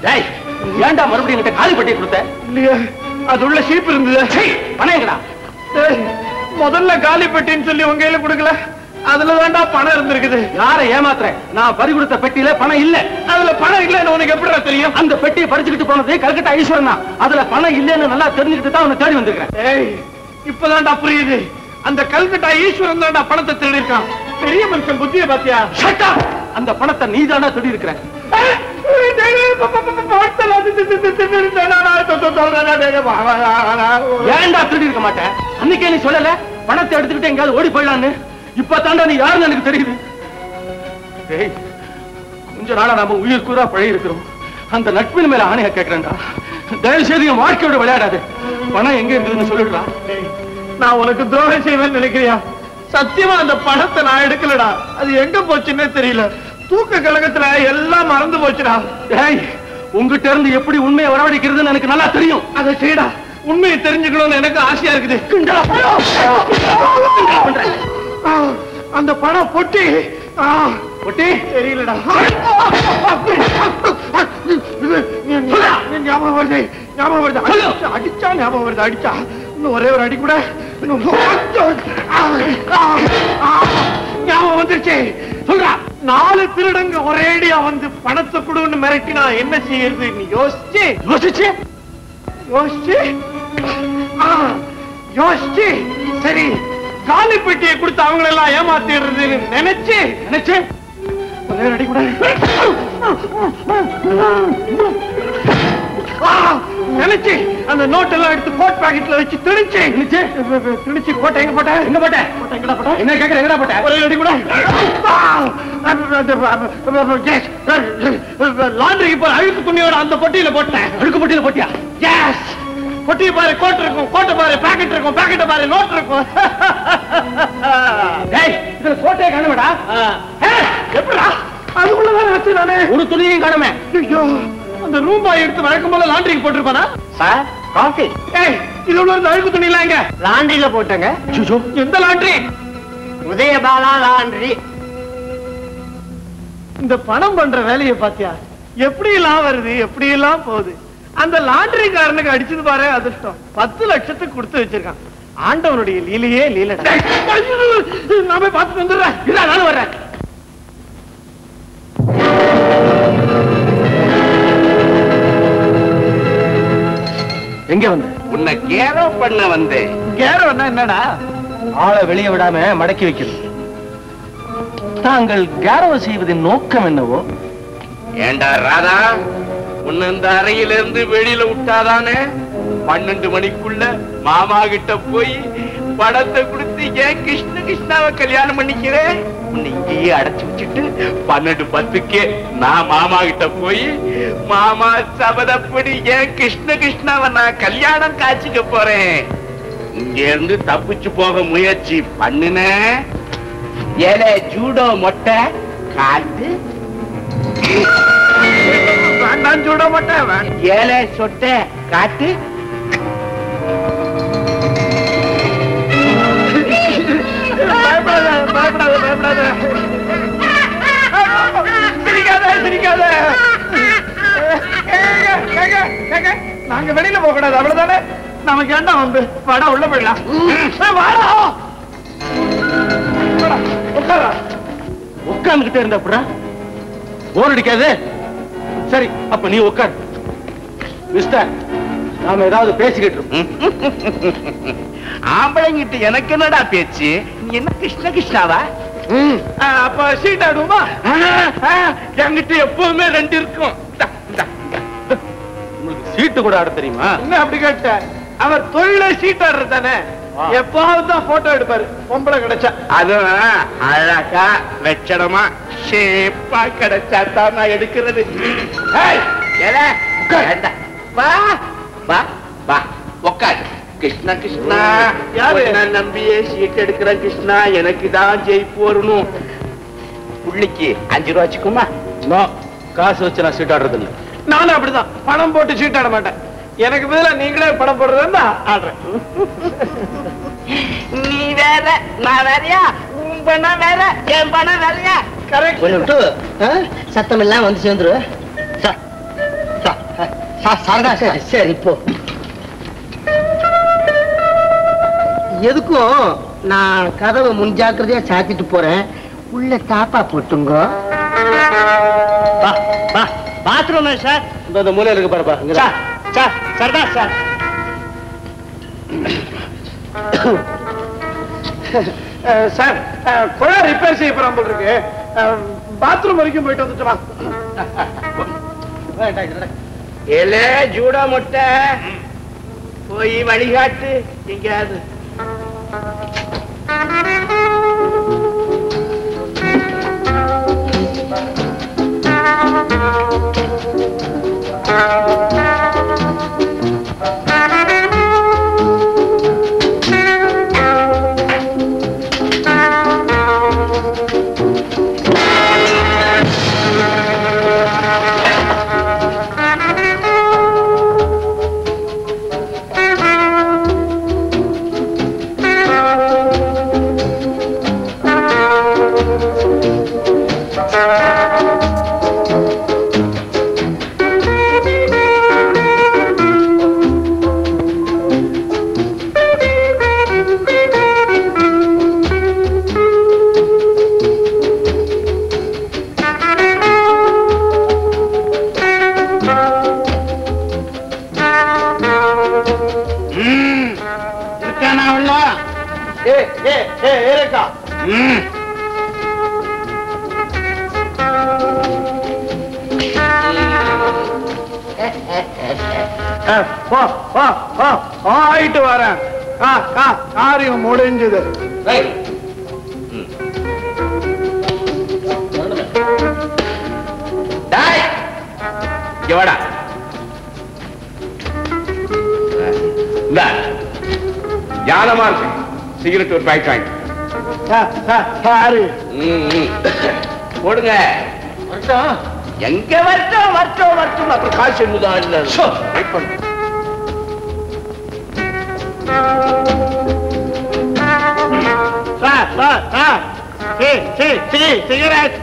டேய் ஏன்டா மறுபடியும் என்கிட்ட காலி பெட்டியை கொடுத்த இல்லையே அது உள்ள ஷீப் இருந்தது சீ, பணம் எங்கடா டேய், முதல்ல காலி பெட்டின்னு சொல்லி உங்க கையில கொடுக்கல அதுல தான்டா பணம் இருந்திருக்குது யாரை ஏமாத்துறேன் நான் பறி கொடுத்த பெட்டியில பணம் இல்ல அதுல பணம் இல்லைன்னு உனக்கு எப்படிடா தெரியும் அந்த பெட்டியை பறிச்சுக்கிட்டு போனது கல்கட்டா ஈஸ்வரன் தான் அதுல பணம் இல்லைன்னு நல்லா தெரிஞ்சுக்கிட்டு தான் உன்னை தேடி வந்திருக்கிறேன் ஏய் இப்பதான்டா புரியுது அந்த கல்கட்டா ஈஸ்வரன் தான்டா பணத்தை திருடி இருக்கான் பெரிய மனுஷன் புத்திய பாத்தியா Shut up! அந்த பணத்தை நீ தானே திருடி இருக்கிற ஏன்டா திருடி இருக்க மாட்டேன் அன்னைக்கே நீ சொல்லல பணத்தை எடுத்துக்கிட்டு எங்கேயாவது ஓடி போயிடலான்னு இப்ப தாண்டா நீ யாருன்னு எனக்கு தெரியுது டேய் கொஞ்ச நாளா நாம உயிர் கூறா பழகி இருக்கிறோம் அந்த நட்பின் மேல ஆணைய கேட்கிறேன்டா தயவு செய்து என் வாழ்க்கையோட விளையாடாது பணம் எங்க இருக்குதுன்னு சொல்லிடுறா நான் உனக்கு துரோகம் செய்வேன்னு நினைக்கிறியா சத்தியமா அந்த பணத்தை நான் எடுக்கலடா அது எங்க போச்சுன்னே தெரியல தூக்க கழகத்துல எல்லாம் மறந்து போச்சுடா டேய் உங்ககிட்ட இருந்து எப்படி உண்மையை வரவழைக்கிறதுன்னு எனக்கு நல்லா தெரியும் அதை செய்யடா உண்மையை தெரிஞ்சுக்கணும்னு எனக்கு ஆசையா இருக்குது கிண்டலா பண்றேன் ஆ, அந்த பணம் பொட்டி ஆ, ஒட்டி தெரியலடா இது, நீ- நீ ஞாபகம் வருது ஞாபகம் வருது அடிச்சா, அடிச்சா ஞாபகம் வருது அடிச்சா இன்னும் ஒரே ஒரு அடி கூட இன்னும் ஆ, ஆ, ஆ, ஞாபகம் வந்துருச்சு சொல்றா நாலு திருடங்க ஒரேடியா வந்து பணத்தை கொடுன்னு மிரட்டினா என்ன செய்யறது நீ யோசிச்சு யோசிச்சு யோசிச்சு ஆ, யோசிச்சு சரி காலி பெட்டியை கொடுத்து அவங்கள எல்லாம் ஏமாத்திடுறதுன்னு நினைச்சு நினைச்சு ஒரே அடி கூட ஆ, நினைச்சு அந்த நோட்டெல்லாம் எடுத்து கோட் பாக்கெட்ல வச்சு திணிச்சு நினைச்சு? திணிச்சு கோட்டை எங்க போட்ட எங்க போட்ட கோட்டை எங்கடா போட்ட என்ன கேக்குற எங்கடா போட்ட ஒரே அடி கூட லாண்டரிக்கு போற அழுக்கு துணியோட அந்த பொட்டியில போட்டேன் அடுக்கு பொட்டியில போட்டியா எஸ் பொட்டியை பாரு கோட் இருக்கும் கோட்டை பாரு பாக்கெட் இருக்கும் பாக்கெட்டை பாரு நோட் இருக்கும் டேய் இதுல கோட்டையை காணுமேடா ஏய், எப்படிடா அதுக்குள்ளதான் வச்சு நானே ஒரு துணியையும் காணுமே ஐயோ அந்த ரூம் பாய் எடுத்து வழக்கம் போல லாண்டரிக்கு போட்டிருப்பானா சார் காஃபி ஏய் இது உள்ள இருந்து அழுக்கு துணி எங்க லாண்டரியில போட்டேங்க சுஜோ எந்த லாண்டரி உதயபாலா லாண்டரி இந்த பணம் பண்ற வேலையை பாத்தியா எப்படி எல்லாம் வருது எப்படி எல்லாம் போகுது அந்த லாண்டரிக்காரனுக்கு அடிச்சது பாரு அதிர்ஷ்டம் பத்து லட்சத்துக்கு கொடுத்து வச்சிருக்கான் ஆண்டவனுடைய லீலையே லீலடா நான் போய் பார்த்துட்டு வந்துடுறேன் இல்ல நானும் வர்றேன் எங்க வந்த உன்னை கேரோ பண்ண வந்தேன் கேரவன்னா என்னடா ஆளை வெளியே விடாம மடக்கி வைக்கிறது தாங்கள் கேரவ செய்வதின் நோக்கம் என்னவோ ஏண்டா ராதா உன்னை இந்த அறையில இருந்து வெளியில விட்டாதானே பன்னெண்டு மணிக்குள்ள மாமா கிட்ட போய் படத்தை கொடுத்து ஏன் கிருஷ்ண கிருஷ்ணாவை கல்யாணம் பண்ணிக்கிறேன் உன்னை இங்கேயே அடைச்சு வச்சுட்டு பன்னெண்டு பத்துக்கே நான் மாமா கிட்ட போய் மாமா சபதப்படி ஏன் கிருஷ்ண கிருஷ்ணாவை நான் கல்யாணம் காட்சிக்க போறேன் இங்க இருந்து தப்பிச்சு போக முயற்சி பண்ணுன ஏலே ஜூடோ மொட்டை காட்டு வேண்டாம் சூட மாட்டேன் வேண்டாம். ஏலே சொட்டை காட்டு பயப்படாத பயப்படாத பயப்படாத சிரிக்காத சிரிக்காத கேங்க, கேங்க, கேங்க. நாங்க வெளியில போக கூடாது அவ்வளவுதானே நமக்கு என்ன வந்து வாடா உள்ள போயிடலாம் ஏய், வாடா வாடா, உட்காரா உட்கார்ந்துகிட்டே இருந்தா அப்படியா போர் அடிக்காது சரி அப்ப நீ உட்கார் மிஸ்டர் நாம ஏதாவது பேசிக்கிட்டு இருக்கோம் ஆம்பளைங்கிட்ட எனக்கு என்னடா பேச்சு நீ என்ன கிருஷ்ண கிருஷ்ணாவா ஆ, அப்ப சீட் ஆடுவோமா ஆ, ஆ, என்கிட்ட எப்பவுமே ரெண்டு இருக்கும் இந்தா, இந்தா, இந்தா. உங்களுக்கு சீட்டு கூட ஆட தெரியுமா என்ன அப்படி கேட்ட அவர் தொழிலே சீட் ஆடுறது தானே ஆ. எப்பாவது தான் போட்டோ எடுப்பாரு பொம்பளை கிடைச்சா அதுவும் அழகா லட்சணமா ஷேப்பா கிடைச்சா தான் நான் எடுக்கிறது ஏய், ஏலே, வேண்டாம். வா வா வா உட்காரு கிருஷ்ணா கிருஷ்ணா யாரு? உன்னை நம்பியே சீட் எடுக்கிறேன் கிருஷ்ணா எனக்கு தான் ஜெயிப்பு வரணும் புள்ளிக்கு அஞ்சு ரூபா வச்சுக்குமா நோ காசு வச்சு நான் சீட் ஆடுறது இல்ல நானும் அப்படிதான் பணம் போட்டு சீட் ஆட மாட்டேன் எனக்கு பதிலா நீங்களே பணம் போடுறதா ஆடுறேன் நீ வேற நான் வேறயா உன் பணம் வேற என் பணம் வேறயா கரெக்ட் கொஞ்சம் விட்டு சத்தம் எல்லாம் வந்து சேர்ந்துரு சார் சார் சாரதா சரி சரி இப்போ எதுக்கும் நான் கதவை முன்ஜாக்கிரதையா சாத்திட்டு போறேன் உள்ள தாப்பா போட்டுங்க பாத்ரூம் சார் இந்த மூலையில இருக்கு பாருப்பா இங்க சார் சார் சரதா சார் சார் குழா ரிப்பேர் செய்ய போறான் போல இருக்கு பாத்ரூம் வரைக்கும் போயிட்டு வந்துட்டு வா ஏலே ஜூடா முட்டை போய் வழிகாட்டு எங்கேயாவது இருக்கானா உள்ள ஏ ஏ ஏ ஏரக்கா ம் வா வா வா ஆயிட்டு வரேன் ஆ ஆ காரியம் முடிஞ்சது ரைட் டாய் இங்க வாடா இந்த ஞானமா இருக்கு சிகரெட் ஒரு பாக்கெட் வாங்கி சாரு ம், ம். போடுங்க எங்க வரட்டும் வரட்டும் வரட்டும் அப்புறம் காசு என்னதா இல்ல வெயிட் பண்ணு சார் சார் சார் சி சி சி சிகரெட்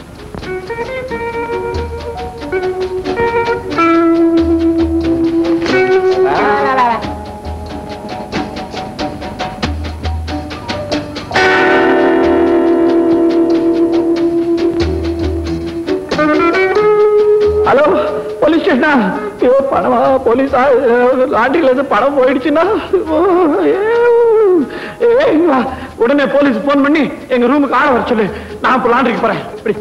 ஹலோ போலீஸ் ஸ்டேஷனா ஐயோ பணமா போலீஸா லாண்டில இருந்து பணம் போயிடுச்சுன்னா ஓ, ஏ, ஏ, இங்க வா. உடனே போலீஸ் போன் பண்ணி எங்க ரூமுக்கு ஆள வர சொல்லு நான் இப்ப லாண்டரிக்கு போறேன் இப்படி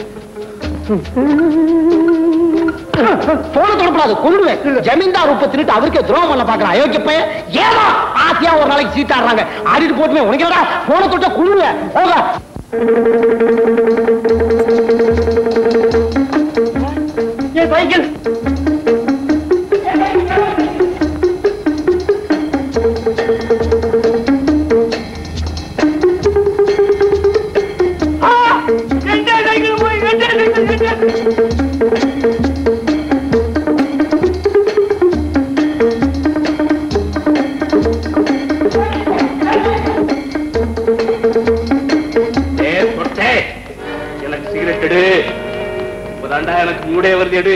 போன தொடப்படாது கொள்ளுவேன் ஜமீன்தார் உப்ப திருட்டு அவருக்கே துரோகம் பண்ண பாக்குறான் அயோக்கிய பையன் ஏதோ ஆசையா ஒரு நாளைக்கு சீட்டாடுறாங்க ஆடிட்டு போட்டுமே உனக்கு என்னடா போன தொட்ட குழுவேன் போக என் சைக்கிள் ஏ சொட்டே எனக்கு சிகரெட் எடு இப்பதாண்டா எனக்கு மூடே வருது எடு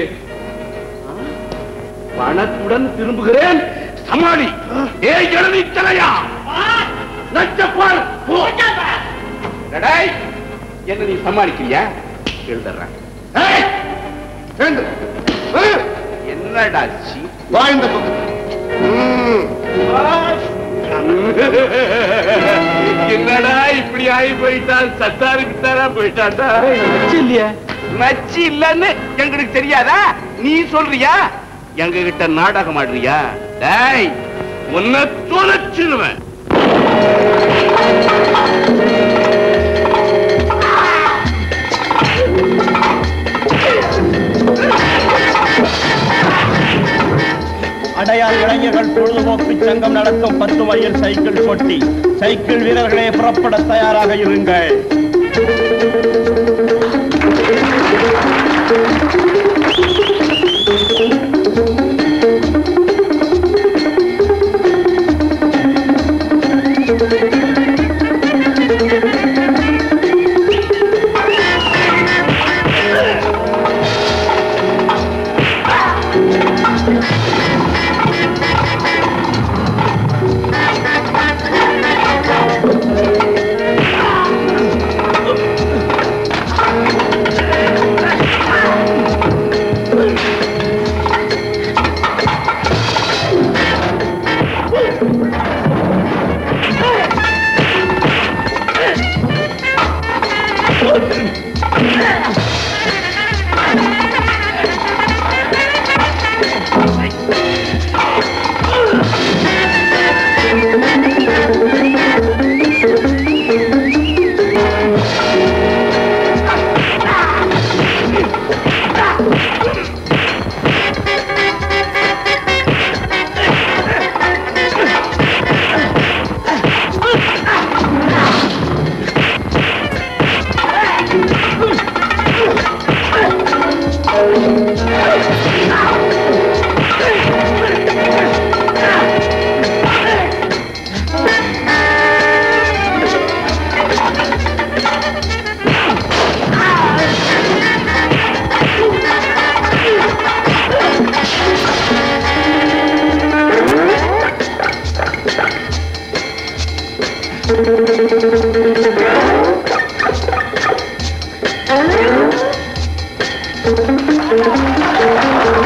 பணத்துடன் திரும்புகிறேன் சமாளி ஏ எழுதி தலையா நச்சப்பால் டேய், என்ன நீ சமாளிக்கிறியா எழுதுறேன் ஏய், எழுந்து. ஏய், என்னடா சி வாழ்ந்த பக்கம் என்னடா இப்படி ஆகி போயிட்டான் சத்தாரு வித்தாரா போயிட்டான்டா இல்லையே நச்சு இல்லன்னு எங்களுக்கு தெரியாதா நீ சொல்றியா எங்க கிட்ட நாடகம் ஆடுறியா டேய் உன்னை தொலைச்சிருவேன் அடையார் இளைஞர்கள் பொழுதுபோக்கு சங்கம் நடத்தும் பத்து மைல் சைக்கிள் போட்டி சைக்கிள் வீரர்களே புறப்பட தயாராக இருங்கள்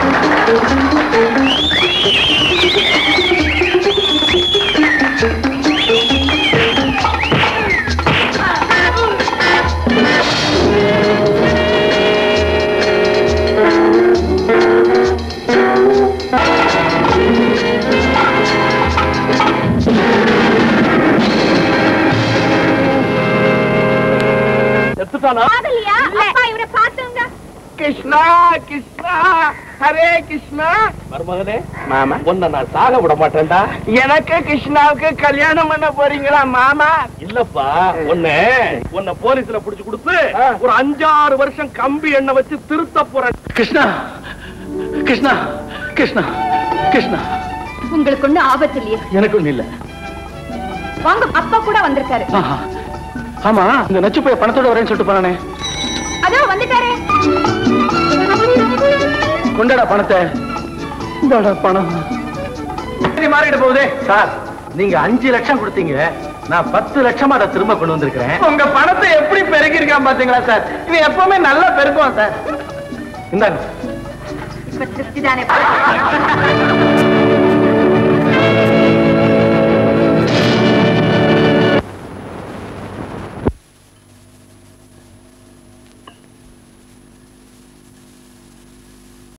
செத்துட்டானா காதலியா அப்பா இவரை பார்த்துங்க கிருஷ்ணா கிருஷ்ணா ஹரே கிருஷ்ணா மருமகனே மாமா உன்னை நான் சாக விட மாட்டேன்டா எனக்கு கிருஷ்ணாவுக்கு கல்யாணம் பண்ண போறீங்களா மாமா இல்லப்பா உன்னை உன்னை போலீஸ்ல புடிச்சு கொடுத்து ஒரு அஞ்சாறு வருஷம் கம்பி எண்ணெய் வச்சு திருத்த போறேன் கிருஷ்ணா கிருஷ்ணா கிருஷ்ணா கிருஷ்ணா உங்களுக்கு ஒண்ணு ஆபத்து இல்லையே எனக்கு ஒண்ணு இல்ல வாங்க அப்பா கூட வந்திருக்காரு ஆஹா. ஆமா இந்த நச்சு போய் பணத்தோட வரேன்னு சொல்லிட்டு போனானே அதோ வந்துட்டாரே கொண்டாடா பணத்தை இந்தாடா பணம் சரி மாறிட்டு போகுதே சார் நீங்க அஞ்சு லட்சம் கொடுத்தீங்க நான் பத்து லட்சமா அதை திரும்ப கொண்டு வந்திருக்கிறேன் உங்க பணத்தை எப்படி பெருக்கிருக்கான் பாத்தீங்களா சார் இவன் எப்பவுமே நல்லா பெருக்குவான் சார் இந்தாங்க இப்ப திருப்தி தானே